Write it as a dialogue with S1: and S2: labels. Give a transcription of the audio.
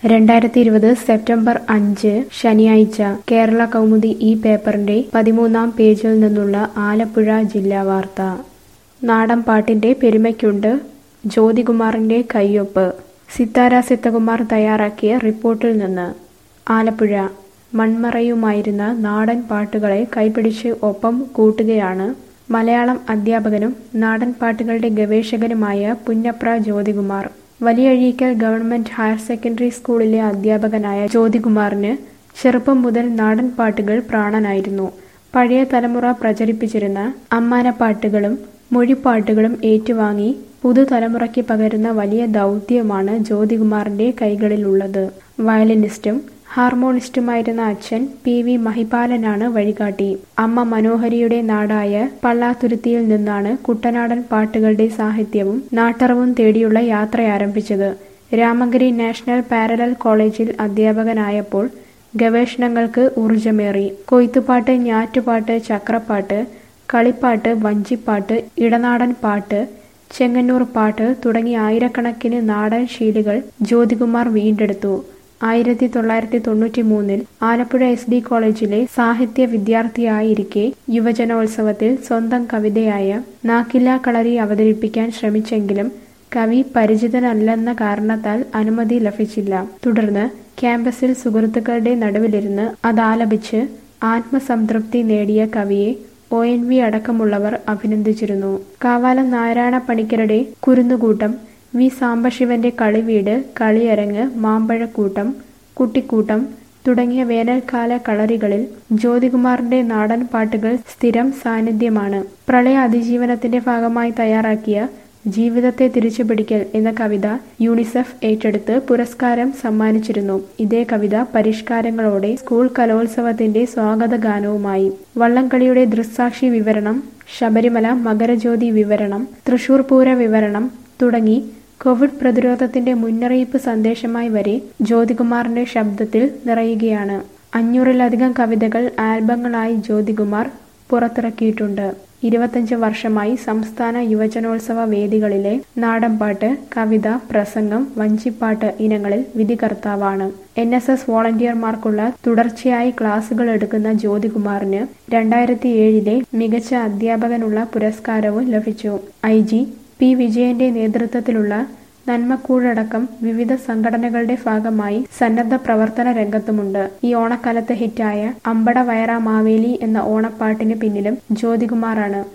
S1: രണ്ടായിരത്തി ഇരുപത് സെപ്റ്റംബർ അഞ്ച് ശനിയാഴ്ച കേരള കൗമുദി ഈ പേപ്പറിന്റെ പതിമൂന്നാം പേജിൽ നിന്നുള്ള ആലപ്പുഴ ജില്ലാ വാർത്ത നാടൻ പാട്ടിന്റെ പെരുമയ്ക്കുണ്ട് ജ്യോതികുമാറിന്റെ കയ്യൊപ്പ് സിത്താര സിത്തകുമാർ തയ്യാറാക്കിയ റിപ്പോർട്ടിൽ നിന്ന് ആലപ്പുഴ മൺമറയുമായിരുന്ന നാടൻ പാട്ടുകളെ കൈപിടിച്ച് ഒപ്പം കൂട്ടുകയാണ് മലയാളം അധ്യാപകനും നാടൻ പാട്ടുകളുടെ ഗവേഷകനുമായ Punnapra Jyothikumar Valiyazheekal government higher secondary സ്കൂളിലെ അധ്യാപകനായ ജ്യോതികുമാറിന് ചെറുപ്പം മുതൽ നാടൻ പാട്ടുകൾ പ്രാണനായിരുന്നു പഴയ തലമുറ പ്രചരിപ്പിച്ചിരുന്ന അമ്മാനപ്പാട്ടുകളും മൊഴിപ്പാട്ടുകളും ഏറ്റുവാങ്ങി പുതുതലമുറയ്ക്ക് പകരുന്ന വലിയ ദൗത്യമാണ് ജ്യോതികുമാറിന്റെ കൈകളിലുള്ളത് വയലിനിസ്റ്റും ഹാർമോണിസ്റ്റുമായിരുന്ന അച്ഛൻ പി വി മഹിപാലനാണ് വഴികാട്ടി അമ്മ മനോഹരിയുടെ നാടായ പള്ളാത്തുരുത്തിയിൽ നിന്നാണ് കുട്ടനാടൻ പാട്ടുകളുടെ സാഹിത്യവും നാട്ടറവും തേടിയുള്ള യാത്ര ആരംഭിച്ചത് രാമഗിരി നാഷണൽ പാരലൽ കോളേജിൽ അധ്യാപകനായപ്പോൾ ഗവേഷണങ്ങൾക്ക് ഊർജമേറി കൊയ്ത്തുപാട്ട് ഞാറ്റുപാട്ട് ചക്രപ്പാട്ട് കളിപ്പാട്ട് വഞ്ചിപ്പാട്ട് ഇടനാടൻ പാട്ട് ചെങ്ങന്നൂർ പാട്ട് തുടങ്ങി ആയിരക്കണക്കിന് നാടൻ ശീലുകൾ ജ്യോതികുമാർ വീണ്ടെടുത്തു ആയിരത്തി തൊള്ളായിരത്തി തൊണ്ണൂറ്റി മൂന്നിൽ ആലപ്പുഴ എസ് ഡി കോളേജിലെ സാഹിത്യ വിദ്യാർത്ഥിയായിരിക്കെ യുവജനോത്സവത്തിൽ സ്വന്തം കവിതയായ നാക്കില്ല കളരി അവതരിപ്പിക്കാൻ ശ്രമിച്ചെങ്കിലും കവി പരിചിതനല്ലെന്ന കാരണത്താൽ അനുമതി ലഭിച്ചില്ല തുടർന്ന് ക്യാമ്പസിൽ സുഹൃത്തുക്കളുടെ നടുവിലിരുന്ന് അതാലപിച്ച് ആത്മസംതൃപ്തി നേടിയ കവിയെ ഒ എൻ വി അടക്കമുള്ളവർ അഭിനന്ദിച്ചിരുന്നു കാവാലം നാരായണ പണിക്കരുടെ കുരുന്നുകൂട്ടം വി സാംബശിവന്റെ കളിവീട് കളിയരങ്ങ് മാമ്പഴക്കൂട്ടം കുട്ടിക്കൂട്ടം തുടങ്ങിയ വേനൽക്കാല കളറികളിൽ ജ്യോതികുമാറിന്റെ നാടൻ പാട്ടുകൾ സ്ഥിരം സാന്നിധ്യമാണ് പ്രളയ അതിജീവനത്തിന്റെ ഭാഗമായി തയ്യാറാക്കിയ ജീവിതത്തെ തിരിച്ചുപിടിക്കൽ എന്ന കവിത യൂണിസെഫ് ഏറ്റെടുത്ത് പുരസ്കാരം സമ്മാനിച്ചിരുന്നു ഇതേ കവിത പരിഷ്കാരങ്ങളോടെ സ്കൂൾ കലോത്സവത്തിന്റെ സ്വാഗത ഗാനവുമായി വള്ളംകളിയുടെ ദൃക്സാക്ഷി വിവരണം ശബരിമല മകരജ്യോതി വിവരണം തൃശൂർ പൂര വിവരണം തുടങ്ങി കോവിഡ് പ്രതിരോധത്തിന്റെ മുന്നറിയിപ്പ് സന്ദേശമായി വരെ ജ്യോതികുമാറിന്റെ ശബ്ദത്തിൽ നിറയുകയാണ് അഞ്ഞൂറിലധികം കവിതകൾ ആൽബങ്ങളായി ജ്യോതികുമാർ പുറത്തിറക്കിയിട്ടുണ്ട് ഇരുപത്തഞ്ച് വർഷമായി സംസ്ഥാന യുവജനോത്സവ വേദികളിലെ നാടൻപാട്ട് കവിത പ്രസംഗം വഞ്ചിപ്പാട്ട് ഇനങ്ങളിൽ വിധികർത്താവാണ് എൻ എസ് എസ് വോളണ്ടിയർമാർക്കുള്ള തുടർച്ചയായി ക്ലാസുകൾ എടുക്കുന്ന ജ്യോതികുമാറിന് രണ്ടായിരത്തി ഏഴിലെ മികച്ച അധ്യാപകനുള്ള പുരസ്കാരവും ലഭിച്ചു ഐ ജി പി വിജയന്റെ നേതൃത്വത്തിലുള്ള നന്മക്കൂടടക്കം വിവിധ സംഘടനകളുടെ ഭാഗമായി സന്നദ്ധ പ്രവർത്തന രംഗത്തുമുണ്ട് ഈ ഓണക്കാലത്ത് ഹിറ്റായ അമ്പട വയറ മാവേലി എന്ന ഓണപ്പാട്ടിന് പിന്നിലും ജ്യോതികുമാറാണ്